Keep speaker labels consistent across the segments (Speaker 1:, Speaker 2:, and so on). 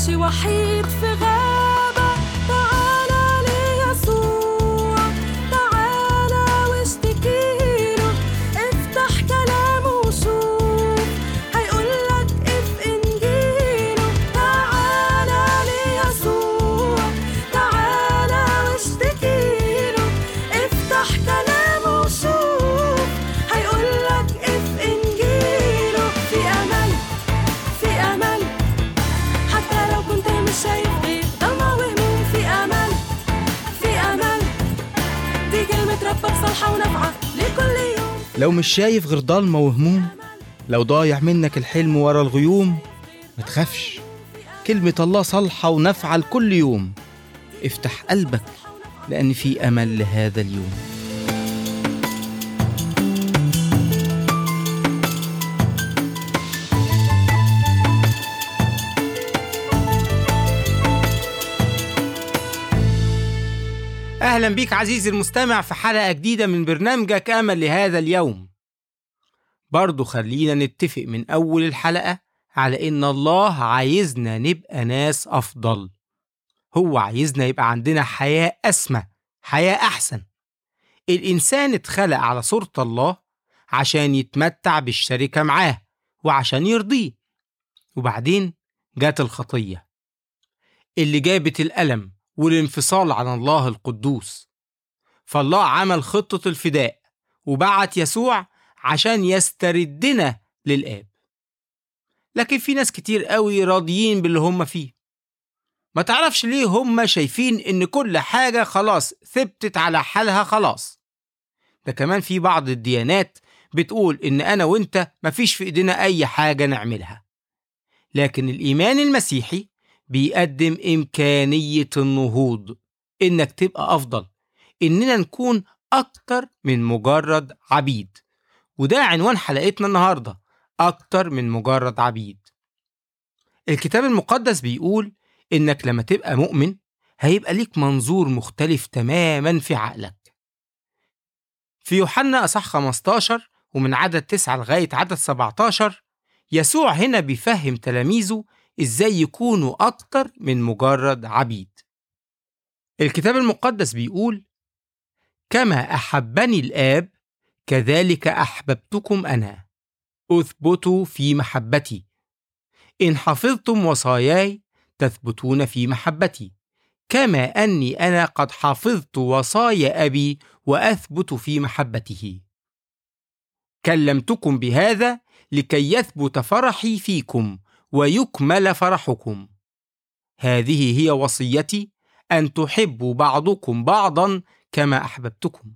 Speaker 1: ماشي وحيد في غابة تعالى ليسوع تعالى واشتكيله افتح كلامه وشوف هيقولك اف انجيله تعالى ليسوع تعالى واشتكيله افتح كلامه وشوف هيقولك اف انجيله في امل في امل حتى لو كنت مش شايف غير ضلمة وهموم في امل في امل دي كلمة ربك صالحة ونافعة لكل يوم
Speaker 2: لو مش شايف غير ضلمة وهموم لو ضايع منك الحلم ورا الغيوم ما تخافش كلمة الله صالحة ونافعة لكل يوم افتح قلبك لأن في أمل لهذا اليوم أهلا بيك عزيزي المستمع في حلقة جديدة من برنامجك أمل لهذا اليوم برضو خلينا نتفق من أول الحلقة على إن الله عايزنا نبقى ناس أفضل هو عايزنا يبقى عندنا حياة أسمى حياة أحسن الإنسان اتخلق على صورة الله عشان يتمتع بالشركة معاه وعشان يرضيه وبعدين جات الخطية اللي جابت الألم والانفصال عن الله القدوس فالله عمل خطة الفداء وبعت يسوع عشان يستردنا للآب لكن في ناس كتير قوي راضيين باللي هم فيه ما تعرفش ليه هم شايفين ان كل حاجة خلاص ثبتت على حالها خلاص ده كمان في بعض الديانات بتقول ان انا وانت مفيش في ايدينا اي حاجة نعملها لكن الايمان المسيحي بيقدم امكانية النهوض انك تبقى افضل اننا نكون اكتر من مجرد عبيد وده عنوان حلقتنا النهارده اكتر من مجرد عبيد الكتاب المقدس بيقول انك لما تبقى مؤمن هيبقى ليك منظور مختلف تماما في عقلك في يوحنا اصح 15 ومن عدد 9 لغايه عدد 17 يسوع هنا بيفهم تلاميذه ازاي يكونوا اكتر من مجرد عبيد الكتاب المقدس بيقول كما احبني الاب كذلك احببتكم انا اثبتوا في محبتي ان حفظتم وصاياي تثبتون في محبتي كما اني انا قد حفظت وصايا ابي واثبت في محبته كلمتكم بهذا لكي يثبت فرحي فيكم ويكمل فرحكم هذه هي وصيتي ان تحبوا بعضكم بعضا كما احببتكم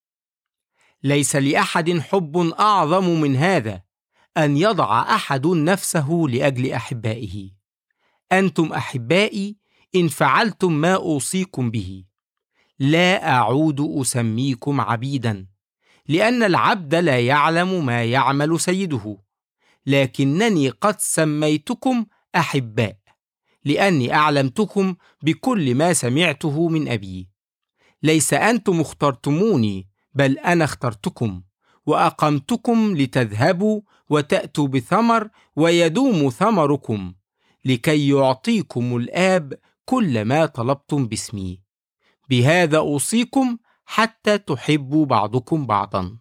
Speaker 2: ليس لاحد حب اعظم من هذا ان يضع احد نفسه لاجل احبائه انتم احبائي ان فعلتم ما اوصيكم به لا اعود اسميكم عبيدا لان العبد لا يعلم ما يعمل سيده لكنني قد سميتكم احباء لاني اعلمتكم بكل ما سمعته من ابي ليس انتم اخترتموني بل انا اخترتكم واقمتكم لتذهبوا وتاتوا بثمر ويدوم ثمركم لكي يعطيكم الاب كل ما طلبتم باسمي بهذا اوصيكم حتى تحبوا بعضكم بعضا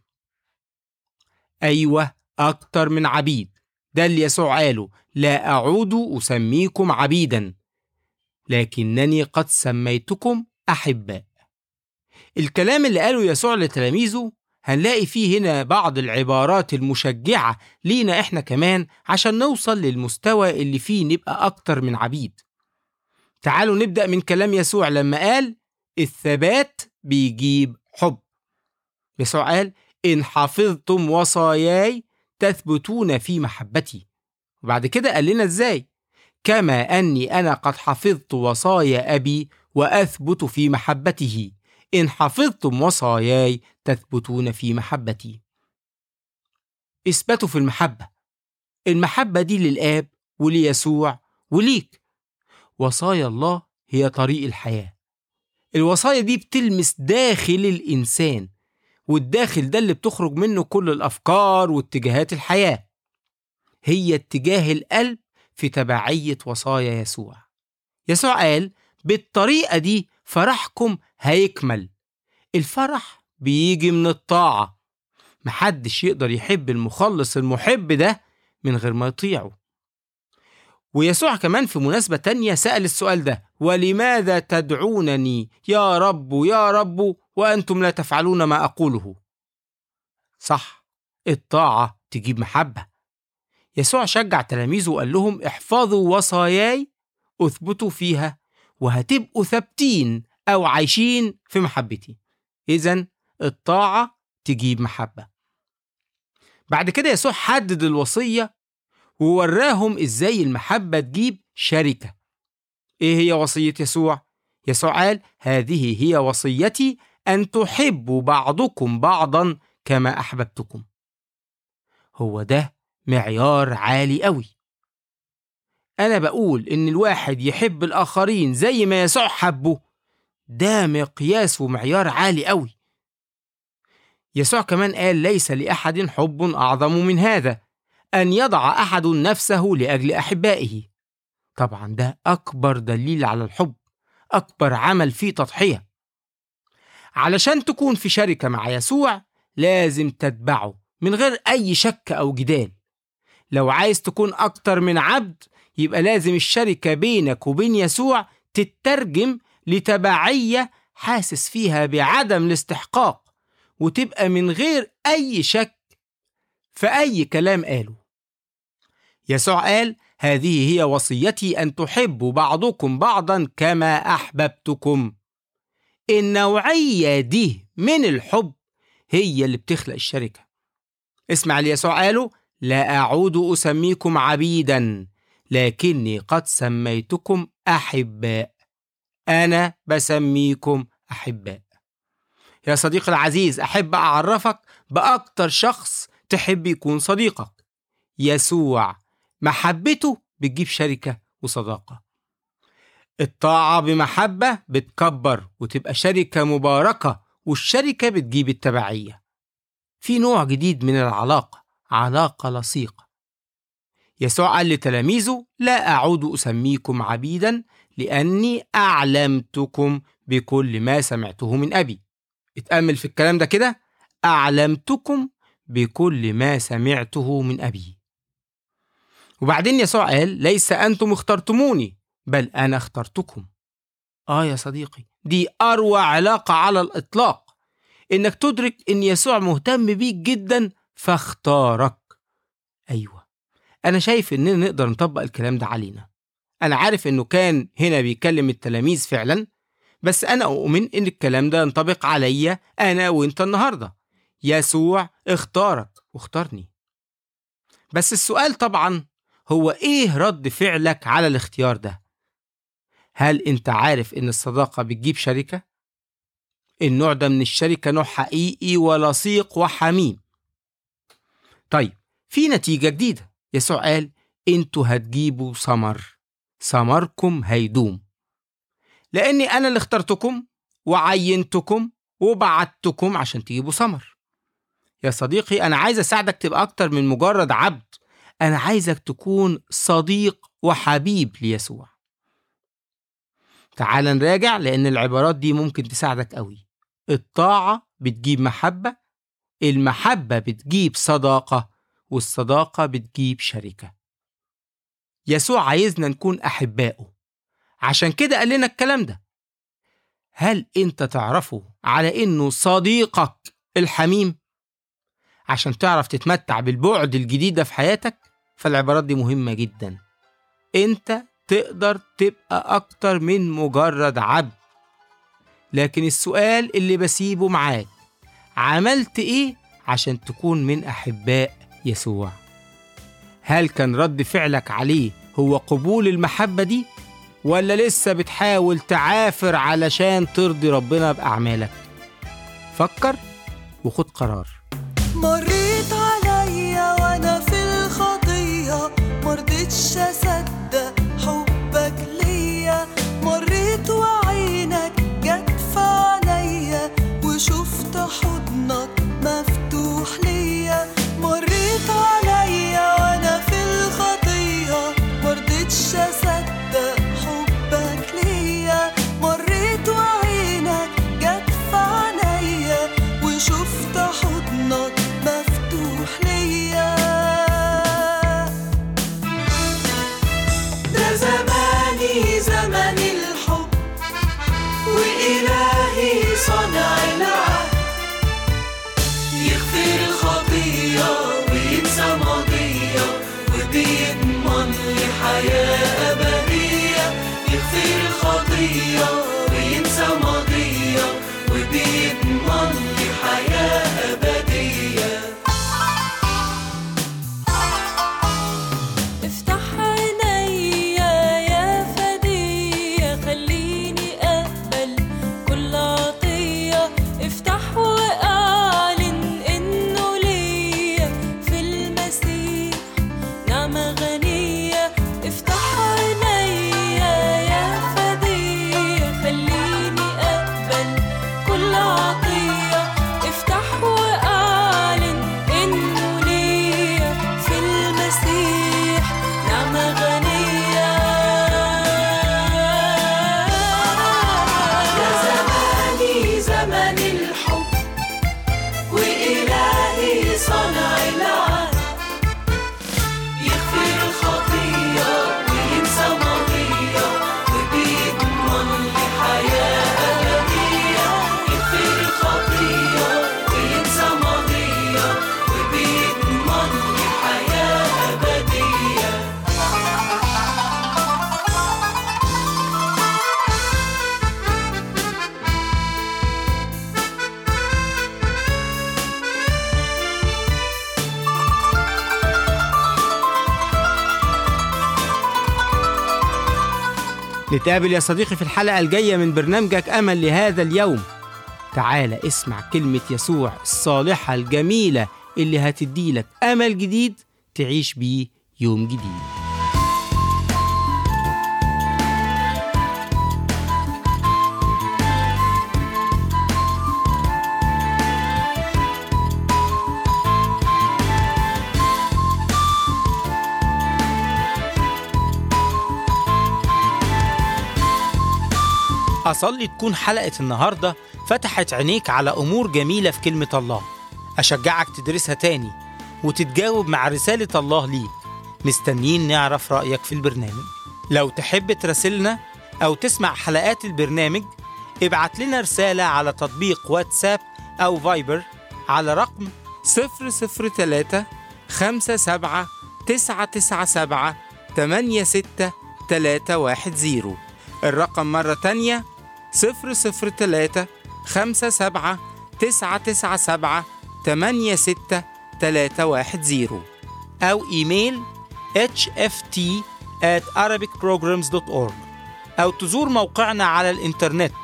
Speaker 2: ايوه اكتر من عبيد ده اللي يسوع قاله لا اعود اسميكم عبيدا لكنني قد سميتكم احباء الكلام اللي قاله يسوع لتلاميذه هنلاقي فيه هنا بعض العبارات المشجعة لينا احنا كمان عشان نوصل للمستوى اللي فيه نبقى أكتر من عبيد تعالوا نبدأ من كلام يسوع لما قال الثبات بيجيب حب يسوع قال إن حفظتم وصاياي تثبتون في محبتي وبعد كده قال لنا إزاي كما أني أنا قد حفظت وصايا أبي وأثبت في محبته إن حفظتم وصاياي تثبتون في محبتي. اثبتوا في المحبة. المحبة دي للآب وليسوع وليك. وصايا الله هي طريق الحياة. الوصايا دي بتلمس داخل الإنسان والداخل ده اللي بتخرج منه كل الأفكار واتجاهات الحياة. هي اتجاه القلب في تبعية وصايا يسوع. يسوع قال بالطريقة دي فرحكم هيكمل الفرح بيجي من الطاعة محدش يقدر يحب المخلص المحب ده من غير ما يطيعه ويسوع كمان في مناسبة تانية سأل السؤال ده ولماذا تدعونني يا رب يا رب وأنتم لا تفعلون ما أقوله صح الطاعة تجيب محبة يسوع شجع تلاميذه وقال لهم احفظوا وصاياي اثبتوا فيها وهتبقوا ثابتين أو عايشين في محبتي إذا الطاعة تجيب محبة بعد كده يسوع حدد الوصية ووراهم إزاي المحبة تجيب شركة إيه هي وصية يسوع؟ يسوع قال هذه هي وصيتي أن تحبوا بعضكم بعضا كما أحببتكم هو ده معيار عالي قوي أنا بقول إن الواحد يحب الآخرين زي ما يسوع حبه ده مقياس ومعيار عالي قوي يسوع كمان قال ليس لأحد حب أعظم من هذا أن يضع أحد نفسه لأجل أحبائه طبعا ده أكبر دليل على الحب أكبر عمل فيه تضحية علشان تكون في شركة مع يسوع لازم تتبعه من غير أي شك أو جدال لو عايز تكون أكتر من عبد يبقى لازم الشركة بينك وبين يسوع تترجم لتبعية حاسس فيها بعدم الاستحقاق وتبقى من غير أي شك في أي كلام قاله يسوع قال هذه هي وصيتي أن تحبوا بعضكم بعضا كما أحببتكم النوعية دي من الحب هي اللي بتخلق الشركة اسمع اللي يسوع قاله لا أعود أسميكم عبيدا لكني قد سميتكم أحباء أنا بسميكم أحباء يا صديقي العزيز أحب أعرفك بأكتر شخص تحب يكون صديقك يسوع محبته بتجيب شركة وصداقة الطاعة بمحبة بتكبر وتبقى شركة مباركة والشركة بتجيب التبعية في نوع جديد من العلاقة علاقة لصيقة يسوع قال لتلاميذه لا أعود أسميكم عبيدا لأني أعلمتكم بكل ما سمعته من أبي اتأمل في الكلام ده كده أعلمتكم بكل ما سمعته من أبي وبعدين يسوع قال ليس أنتم اخترتموني بل أنا اخترتكم آه يا صديقي دي أروع علاقة على الإطلاق إنك تدرك إن يسوع مهتم بيك جدا فاختارك أيوة أنا شايف إننا نقدر نطبق الكلام ده علينا أنا عارف إنه كان هنا بيكلم التلاميذ فعلا بس أنا أؤمن إن الكلام ده ينطبق عليا أنا وإنت النهاردة يسوع اختارك واختارني بس السؤال طبعا هو إيه رد فعلك على الاختيار ده هل أنت عارف إن الصداقة بتجيب شركة؟ النوع ده من الشركة نوع حقيقي ولصيق وحميم طيب في نتيجة جديدة يسوع قال انتوا هتجيبوا ثمر ثمركم هيدوم لاني انا اللي اخترتكم وعينتكم وبعتكم عشان تجيبوا ثمر يا صديقي انا عايز اساعدك تبقى اكتر من مجرد عبد انا عايزك تكون صديق وحبيب ليسوع تعال نراجع لان العبارات دي ممكن تساعدك قوي الطاعة بتجيب محبة المحبة بتجيب صداقة والصداقة بتجيب شركة يسوع عايزنا نكون أحبائه عشان كده قال لنا الكلام ده هل انت تعرفه على انه صديقك الحميم عشان تعرف تتمتع بالبعد الجديد ده في حياتك فالعبارات دي مهمة جدا انت تقدر تبقى اكتر من مجرد عبد لكن السؤال اللي بسيبه معاك عملت ايه عشان تكون من احباء يسوع هل كان رد فعلك عليه هو قبول المحبة دي ولا لسه بتحاول تعافر علشان ترضي ربنا بأعمالك فكر وخد قرار
Speaker 1: مريت عليا وانا في الخطية مرضتش اصدق حبك ليا مريت وعينك جت في عليا وشفت حضنك مفتوح ليا مريت عليا وانا في الخطية مرضتش اصدق حبك
Speaker 2: نتقابل يا صديقي في الحلقة الجاية من برنامجك أمل لهذا اليوم تعال اسمع كلمة يسوع الصالحة الجميلة اللي هتديلك أمل جديد تعيش بيه يوم جديد أصلي تكون حلقة النهاردة فتحت عينيك على أمور جميلة في كلمة الله أشجعك تدرسها تاني وتتجاوب مع رسالة الله ليك مستنيين نعرف رأيك في البرنامج لو تحب تراسلنا أو تسمع حلقات البرنامج ابعت لنا رسالة على تطبيق واتساب أو فايبر على رقم 003 57 997 86310 الرقم مرة تانية 003 57 997 86310 أو إيميل hft at arabicprograms.org أو تزور موقعنا على الإنترنت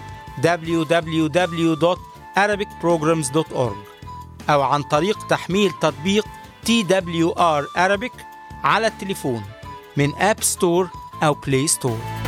Speaker 2: www.arabicprograms.org أو عن طريق تحميل تطبيق TWR Arabic على التليفون من أب ستور أو بلاي ستور